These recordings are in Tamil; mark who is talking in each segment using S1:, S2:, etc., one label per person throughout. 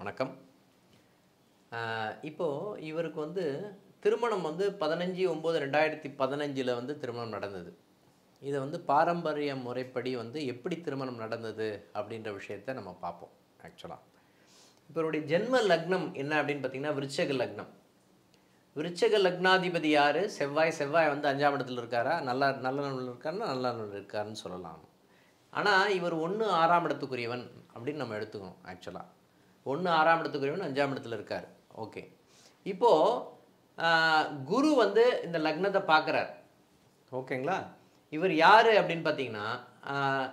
S1: வணக்கம் ஆஹ் இப்போ இவருக்கு வந்து திருமணம் வந்து பதினஞ்சு ஒம்பது ரெண்டாயிரத்தி பதினஞ்சில் வந்து திருமணம் நடந்தது இதை வந்து பாரம்பரிய முறைப்படி வந்து எப்படி திருமணம் நடந்தது அப்படின்ற விஷயத்த நம்ம பார்ப்போம் ஆக்சுவலாக இப்போ இவருடைய ஜென்ம லக்னம் என்ன அப்படின்னு பார்த்தீங்கன்னா விருச்சக லக்னம் விருச்சக லக்னாதிபதி யார் செவ்வாய் செவ்வாய் வந்து அஞ்சாம் இடத்துல இருக்காரா நல்ல நல்ல நாளில் இருக்காருன்னா நல்ல நாளில் இருக்காருன்னு சொல்லலாம் ஆனால் இவர் ஒன்று ஆறாம் இடத்துக்குரியவன் அப்படின்னு நம்ம எடுத்துக்கணும் ஆக்சுவலாக ஒன்று ஆறாம் இடத்துக்குரியவன் அஞ்சாம் இடத்துல இருக்கார் ஓகே இப்போது குரு வந்து இந்த லக்னத்தை பார்க்குறார் ஓகேங்களா இவர் யார் அப்படின்னு பார்த்தீங்கன்னா ஆஹ்,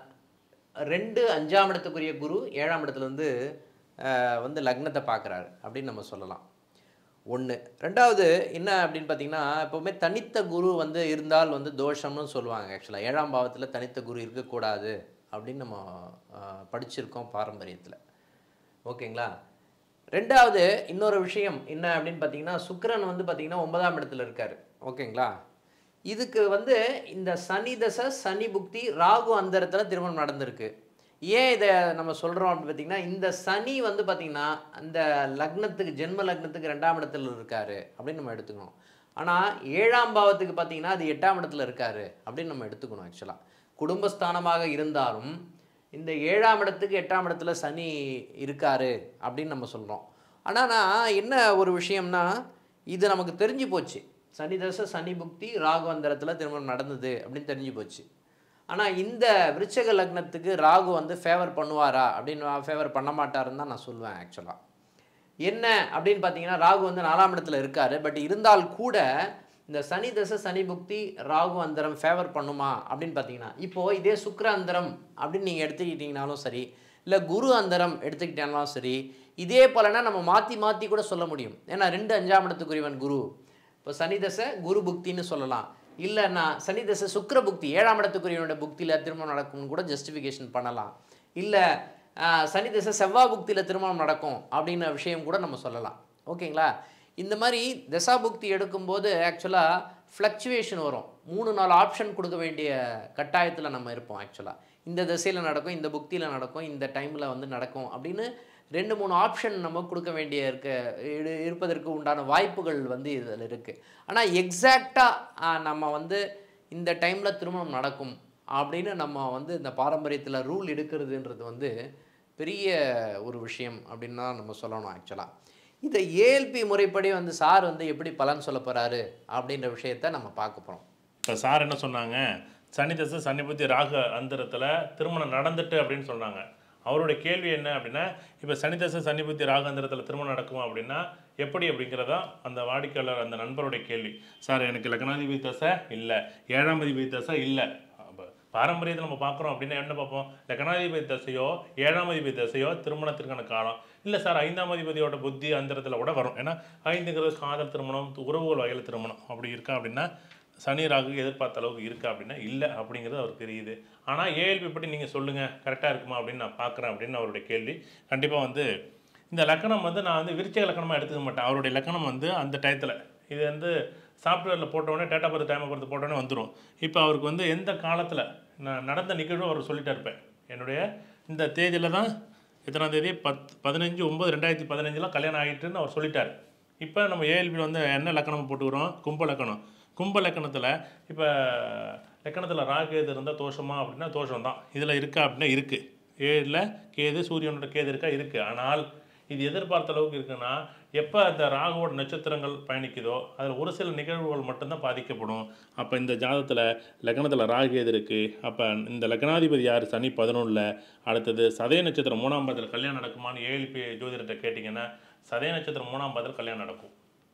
S1: ரெண்டு அஞ்சாம் இடத்துக்குரிய குரு ஏழாம் இடத்துல வந்து ஆஹ், வந்து லக்னத்தை பார்க்குறாரு அப்படின்னு நம்ம சொல்லலாம் ஒன்று ரெண்டாவது என்ன அப்படின்னு பார்த்தீங்கன்னா எப்போவுமே தனித்த குரு வந்து இருந்தால் வந்து தோஷம்னு சொல்லுவாங்க ஆக்சுவலாக ஏழாம் பாவத்தில் தனித்த குரு இருக்கக்கூடாது அப்படின்னு நம்ம ஆஹ், படிச்சிருக்கோம் பாரம்பரியத்தில் ஓகேங்களா ரெண்டாவது இன்னொரு விஷயம் என்ன அப்படின்னு பார்த்தீங்கன்னா சுக்கிரன் வந்து பார்த்தீங்கன்னா ஒன்பதாம் இடத்துல இருக்கார் ஓகேங்களா இதுக்கு வந்து இந்த சனி தசை சனி புக்தி ராகு அந்தரத்தில் திருமணம் நடந்திருக்கு ஏன் இதை நம்ம சொல்கிறோம் அப்படின்னு பார்த்தீங்கன்னா இந்த சனி வந்து பார்த்தீங்கன்னா அந்த லக்னத்துக்கு ஜென்ம லக்னத்துக்கு ரெண்டாம் இடத்துல இருக்காரு அப்படின்னு நம்ம எடுத்துக்கணும் ஆனால் ஏழாம் பாவத்துக்கு பார்த்தீங்கன்னா அது எட்டாம் இடத்துல இருக்காரு அப்படின்னு நம்ம எடுத்துக்கணும் ஆக்சுவலாக குடும்பஸ்தானமாக இருந்தாலும் இந்த ஏழாம் இடத்துக்கு எட்டாம் இடத்துல சனி இருக்காரு அப்படின்னு நம்ம சொல்கிறோம் ஆனால் நான் என்ன ஒரு விஷயம்னா இது நமக்கு தெரிஞ்சு போச்சு சனி தசை சனி புக்தி ராகுவந்தரத்தில் திருமணம் நடந்தது அப்படின்னு தெரிஞ்சு போச்சு ஆனால் இந்த விருச்சக லக்னத்துக்கு ராகு வந்து ஃபேவர் பண்ணுவாரா அப்படின்னு ஃபேவர் பண்ண மாட்டாருன்னு தான் நான் சொல்லுவேன் ஆக்சுவலாக என்ன அப்படின்னு பார்த்தீங்கன்னா ராகு வந்து நாலாம் இடத்துல இருக்காரு பட் இருந்தால் கூட இந்த சனி தசை சனி புக்தி ராகு அந்தரம் ஃபேவர் பண்ணுமா அப்படின்னு பார்த்தீங்கன்னா இப்போது இதே சுக்கிர அந்தரம் அப்படின்னு நீங்கள் எடுத்துக்கிட்டிங்கனாலும் சரி இல்லை குரு அந்தரம் எடுத்துக்கிட்டாலும் சரி இதே போலனா நம்ம மாற்றி மாற்றி கூட சொல்ல முடியும் ஏன்னா ரெண்டு அஞ்சாம் இடத்துக்குரியவன் குரு இப்போ சனி தசை குரு புக்தின்னு சொல்லலாம் இல்லைன்னா சனி தசை சுக்கிர புக்தி ஏழாம் இடத்துக்குரியவனோட புக்தியில் திருமணம் நடக்கும்னு கூட ஜஸ்டிஃபிகேஷன் பண்ணலாம் இல்லை சனி தசை செவ்வாய் புக்தியில் திருமணம் நடக்கும் அப்படின்ற விஷயம் கூட நம்ம சொல்லலாம் ஓகேங்களா இந்த மாதிரி தசா புக்தி எடுக்கும்போது ஆக்சுவலாக ஃப்ளக்சுவேஷன் வரும் மூணு நாலு ஆப்ஷன் கொடுக்க வேண்டிய கட்டாயத்தில் நம்ம இருப்போம் ஆக்சுவலாக இந்த திசையில் நடக்கும் இந்த புக்தியில் நடக்கும் இந்த டைமில் வந்து நடக்கும் அப்படின்னு ரெண்டு மூணு ஆப்ஷன் நம்ம கொடுக்க வேண்டிய இருக்க இரு- இருப்பதற்கு உண்டான வாய்ப்புகள் வந்து இதில் இருக்குது ஆனால் எக்ஸாக்டாக நம்ம வந்து இந்த டைமில் திருமணம் நடக்கும் அப்படின்னு நம்ம வந்து இந்த பாரம்பரியத்தில் ரூல் எடுக்கிறதுன்றது வந்து பெரிய ஒரு விஷயம் அப்படின்னு தான் நம்ம சொல்லணும் ஆக்சுவலாக இதை ஏஎல்பி முறைப்படி வந்து சார் வந்து எப்படி பலன் சொல்ல போகிறாரு அப்படின்ற விஷயத்த நம்ம பார்க்க போகிறோம்
S2: இப்போ சார் என்ன சொன்னாங்க சனி தசை சனி புத்தி ராக அந்தரத்தில் திருமணம் நடந்துட்டு அப்படின்னு சொன்னாங்க அவருடைய கேள்வி என்ன அப்படின்னா இப்போ சனி தசை சனி புத்தி ராக அந்தரத்தில் திருமணம் நடக்குமா அப்படின்னா எப்படி அப்படிங்கிறதா அந்த வாடிக்கையாளர் அந்த நண்பருடைய கேள்வி சார் எனக்கு லக்னாதிபதி தசை இல்லை ஏழாம் அதிபதி தசை இல்லை அப்ப பாரம்பரியத்தில் நம்ம பார்க்குறோம் அப்படின்னா என்ன பார்ப்போம் லக்னாதிபதி தசையோ ஏழாம் அதிபதி தசையோ திருமணத்திற்கான காலம் இல்லை சார் ஐந்தாம் அதிபதியோட புத்தி அந்தரத்தில் கூட வரும் ஏன்னா ஐந்துங்கிறது காதல் திருமணம் உறவுகள் வகையில் திருமணம் அப்படி இருக்கா அப்படின்னா சனி ராகு எதிர்பார்த்த அளவுக்கு இருக்கா அப்படின்னா இல்லை அப்படிங்கிறது அவருக்கு தெரியுது ஆனால் ஏஎல்பி படி நீங்கள் சொல்லுங்கள் கரெக்டாக இருக்குமா அப்படின்னு நான் பார்க்குறேன் அப்படின்னு அவருடைய கேள்வி கண்டிப்பாக வந்து இந்த லக்கணம் வந்து நான் வந்து விருச்சக லக்கணமாக எடுத்துக்க மாட்டேன் அவருடைய லக்கணம் வந்து அந்த டயத்தில் இது வந்து சாஃப்ட்வேரில் போட்டோடனே டேட்டா பர்த் டைம் பர்த் போட்டோடனே வந்துடும் இப்போ அவருக்கு வந்து எந்த காலத்தில் நான் நடந்த நிகழ்வு அவர் சொல்லிட்டே இருப்பேன் என்னுடைய இந்த தேதியில் தான் எத்தனாம் தேதி பத் பதினஞ்சு ஒம்பது ரெண்டாயிரத்தி பதினஞ்சில் கல்யாணம் ஆகிட்டுன்னு அவர் சொல்லிட்டார் இப்போ நம்ம ஏஎல்பி வந்து என்ன லக்கணம் போட்டுக்கிறோம் கும்ப லக்கணம் கும்ப லக்கணத்தில் இப்போ லக்கணத்தில் ராகு கேது இருந்தால் தோஷமா அப்படின்னா தோஷம் தான் இதில் இருக்கா அப்படின்னா இருக்குது ஏழில் கேது சூரியனோட கேது இருக்கா இருக்குது ஆனால் இது எதிர்பார்த்த அளவுக்கு இருக்குன்னா எப்போ அந்த ராகுவோட நட்சத்திரங்கள் பயணிக்குதோ அதில் ஒரு சில நிகழ்வுகள் மட்டும்தான் பாதிக்கப்படும் அப்போ இந்த ஜாதகத்தில் லக்னத்தில் ராகு கேது இருக்குது அப்போ இந்த லக்னாதிபதி யார் சனி பதினொன்றில் அடுத்தது சதய நட்சத்திரம் மூணாம் பாதத்தில் கல்யாணம் நடக்குமான்னு ஏழு பே ஜோதிடத்தை கேட்டிங்கன்னா சதய நட்சத்திரம் மூணாம் பாதத்தில் கல்யாணம் நடக்கும்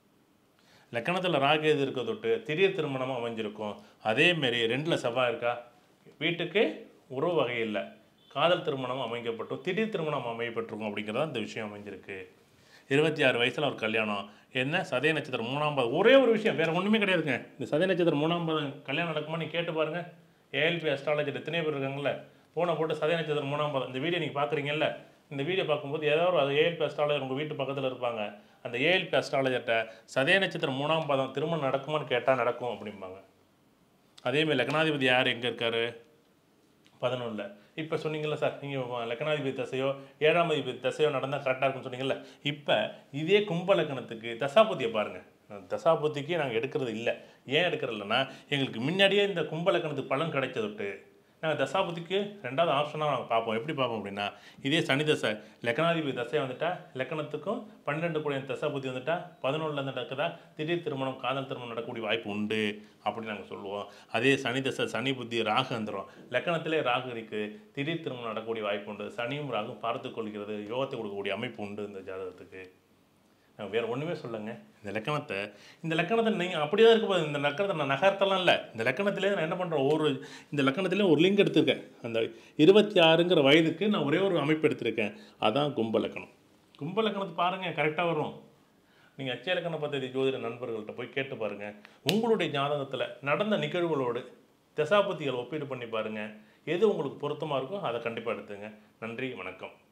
S2: லக்கணத்தில் ராகேது இருக்க தொட்டு திடீர் திருமணமாக அமைஞ்சிருக்கும் அதேமாரி ரெண்டில் செவ்வாய் இருக்கா வீட்டுக்கு உறவு வகை இல்லை காதல் திருமணம் அமைக்கப்பட்டும் திடீர் திருமணம் அமையப்பட்டிருக்கும் அப்படிங்கிறதா இந்த விஷயம் அமைஞ்சிருக்கு இருபத்தி ஆறு வயசில் அவர் கல்யாணம் என்ன சதய நட்சத்திரம் மூணாம் பாதம் ஒரே ஒரு விஷயம் வேறு ஒன்றுமே கிடையாதுங்க இந்த சதய நட்சத்திரம் மூணாம் பாதம் கல்யாணம் நடக்குமா நீ கேட்டு பாருங்க ஏஎல்பி அஸ்ட்ராலஜர் எத்தனை பேர் இருக்காங்கல்ல போனை போட்டு சதய நட்சத்திரம் மூணாம் பாதம் இந்த வீடியோ நீங்கள் பார்க்குறீங்கல்ல இந்த வீடியோ பார்க்கும்போது ஏதாவது ஒரு அது ஏஎல்பி அஸ்ட்ராலஜர் உங்கள் வீட்டு பக்கத்தில் இருப்பாங்க அந்த ஏஎல்பி அஸ்ட்ராலஜர்கிட்ட சதய நட்சத்திரம் மூணாம் பாதம் திருமணம் நடக்குமான்னு கேட்டால் நடக்கும் அப்படிம்பாங்க அதேமாதிரி லக்னாதிபதி யார் எங்கே இருக்காரு பதினொன்றில் இப்போ சொன்னீங்கல்ல சார் நீங்கள் லக்கணாதிபதி தசையோ ஏழாம் அதிபதி தசையோ நடந்தால் கரெக்டாக இருக்கும்னு சொன்னீங்கல்ல இப்போ இதே கும்ப லக்கணத்துக்கு தசாபதியை பாருங்கள் தசாபதிக்கே நாங்கள் எடுக்கிறது இல்லை ஏன் எடுக்கிறது இல்லைன்னா எங்களுக்கு முன்னாடியே இந்த கும்ப லக்கணத்துக்கு பலன் கிடைச்சதொட்டு நாங்கள் தசாபதிக்கு ரெண்டாவது ஆப்ஷனாக நாங்கள் பார்ப்போம் எப்படி பார்ப்போம் அப்படின்னா இதே சனி தசை லக்கணாதிபதி தசை வந்துட்டா லக்கணத்துக்கும் பன்னெண்டு கூட தசாபதி வந்துட்டா பதினொன்றில் நடக்குதா திடீர் திருமணம் காதல் திருமணம் நடக்கக்கூடிய வாய்ப்பு உண்டு அப்படின்னு நாங்கள் சொல்லுவோம் அதே சனி தசை சனி புத்தி ராகு வந்துடும் லக்கணத்திலே ராகு இருக்கு திடீர் திருமணம் நடக்கக்கூடிய வாய்ப்பு உண்டு சனியும் ராகும் பார்த்து கொள்கிறது யோகத்தை கொடுக்கக்கூடிய அமைப்பு உண்டு இந்த ஜாதகத்துக்கு நான் வேற ஒன்றுமே சொல்லுங்க இந்த லக்கணத்தை இந்த லக்கணத்தை நீங்கள் அப்படியே தான் இருக்க போகுது இந்த லக்கணத்தை நான் நகர்த்தலாம் இல்லை இந்த லக்கணத்திலே நான் என்ன பண்ணுறேன் ஒரு இந்த லக்கணத்திலே ஒரு லிங்க் எடுத்திருக்கேன் அந்த இருபத்தி ஆறுங்கிற வயதுக்கு நான் ஒரே ஒரு அமைப்பு எடுத்திருக்கேன் அதான் கும்ப லக்கணம் கும்ப லக்கணத்தை பாருங்கள் கரெக்டாக வரும் நீங்கள் அச்சய லக்கண பദ്ധதி ஜோதிட நண்பர்கள்ட்ட போய் கேட்டு பாருங்கள் உங்களுடைய ஜாதகத்தில் நடந்த நிகழ்வுகளோடு தசாபதிகள் ஒப்பீடு பண்ணி பாருங்கள் எது உங்களுக்கு பொருத்தமாக இருக்கோ அதை கண்டிப்பாக எடுத்துங்க நன்றி வணக்கம்